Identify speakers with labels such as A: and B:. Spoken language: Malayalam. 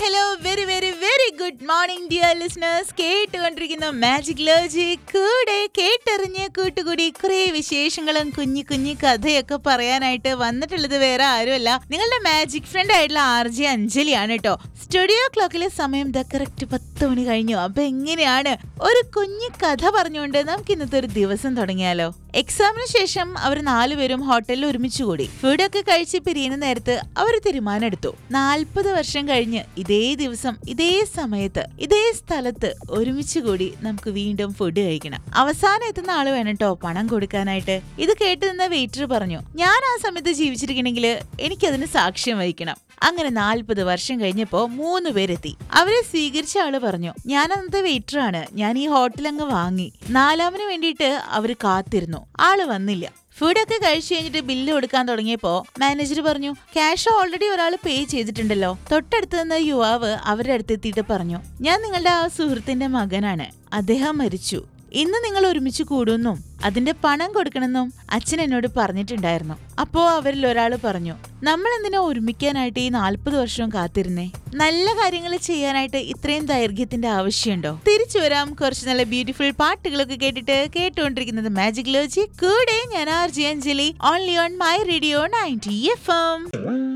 A: hello very very very good morning dear listeners കേട്ടുകൊണ്ടിരിക്കുന്ന മാജിക് ലോജി കൂടെ കേട്ടറിഞ്ഞ് കൂട്ടുകൂടി കുറെ വിശേഷങ്ങളും കുഞ്ഞു കുഞ്ഞു കഥയൊക്കെ പറയാനായിട്ട് വന്നിട്ടുള്ളത് വേറെ ആരുമല്ല നിങ്ങളുടെ മാജിക് ഫ്രണ്ട് ആയിട്ടുള്ള ആർ ജെ അഞ്ജലിയാണ് കേട്ടോ സ്റ്റുഡിയോ ക്ലോക്കിലെ സമയം ദ കറക്റ്റ് പത്ത് മണി കഴിഞ്ഞു അപ്പൊ എങ്ങനെയാണ് ഒരു കുഞ്ഞു കഥ പറഞ്ഞുകൊണ്ട് നമുക്ക് ഇന്നത്തെ ഒരു ദിവസം തുടങ്ങിയാലോ എക്സാമിന് ശേഷം അവർ നാലുപേരും ഹോട്ടലിൽ ഒരുമിച്ച് കൂടി ഫുഡൊക്കെ കഴിച്ച് പിരിയുന്ന നേരത്ത് അവർ തീരുമാനം എടുത്തു നാൽപ്പത് വർഷം കഴിഞ്ഞ് ഇതേ ദിവസം ഇതേ സമയത്ത് ഇതേ സ്ഥലത്ത് ഒരുമിച്ച് കൂടി നമുക്ക് വീണ്ടും ഫുഡ് കഴിക്കണം അവസാനം എത്തുന്ന ആള് വേണം കേട്ടോ പണം കൊടുക്കാനായിട്ട് ഇത് കേട്ട് നിന്ന വെയിറ്റർ പറഞ്ഞു ഞാൻ ആ സമയത്ത് ജീവിച്ചിരിക്കണമെങ്കിൽ എനിക്കതിന് സാക്ഷ്യം വഹിക്കണം അങ്ങനെ നാൽപ്പത് വർഷം കഴിഞ്ഞപ്പോ മൂന്ന് പേരെത്തി അവരെ സ്വീകരിച്ച ആള് പറഞ്ഞു ഞാൻ അന്നത്തെ വെയിറ്റർ ആണ് ഞാൻ ഈ ഹോട്ടൽ അങ്ങ് വാങ്ങി നാലാമന് വേണ്ടിയിട്ട് അവര് കാത്തിരുന്നു ആള് വന്നില്ല ഫുഡൊക്കെ കഴിച്ചു കഴിഞ്ഞിട്ട് ബില്ല് കൊടുക്കാൻ തുടങ്ങിയപ്പോ മാനേജർ പറഞ്ഞു ക്യാഷ് ഓൾറെഡി ഒരാൾ പേ ചെയ്തിട്ടുണ്ടല്ലോ തൊട്ടടുത്ത് നിന്ന് യുവാവ് അവരുടെ അടുത്ത് എത്തിയിട്ട് പറഞ്ഞു ഞാൻ നിങ്ങളുടെ ആ സുഹൃത്തിന്റെ മകനാണ് അദ്ദേഹം മരിച്ചു ഇന്ന് നിങ്ങൾ ഒരുമിച്ച് കൂടുമെന്നും അതിന്റെ പണം കൊടുക്കണമെന്നും അച്ഛൻ എന്നോട് പറഞ്ഞിട്ടുണ്ടായിരുന്നു അപ്പോ അവരിൽ ഒരാൾ പറഞ്ഞു നമ്മൾ എന്തിനാ ഒരുമിക്കാനായിട്ട് ഈ നാൽപ്പത് വർഷവും കാത്തിരുന്നേ നല്ല കാര്യങ്ങൾ ചെയ്യാനായിട്ട് ഇത്രയും ദൈർഘ്യത്തിന്റെ ആവശ്യമുണ്ടോ തിരിച്ചു വരാം കുറച്ച് നല്ല ബ്യൂട്ടിഫുൾ പാട്ടുകളൊക്കെ കേട്ടിട്ട് കേട്ടുകൊണ്ടിരിക്കുന്നത് മാജിക് ലോജി കൂടെ ഞാൻ R J Anjali only on my radio ninety F M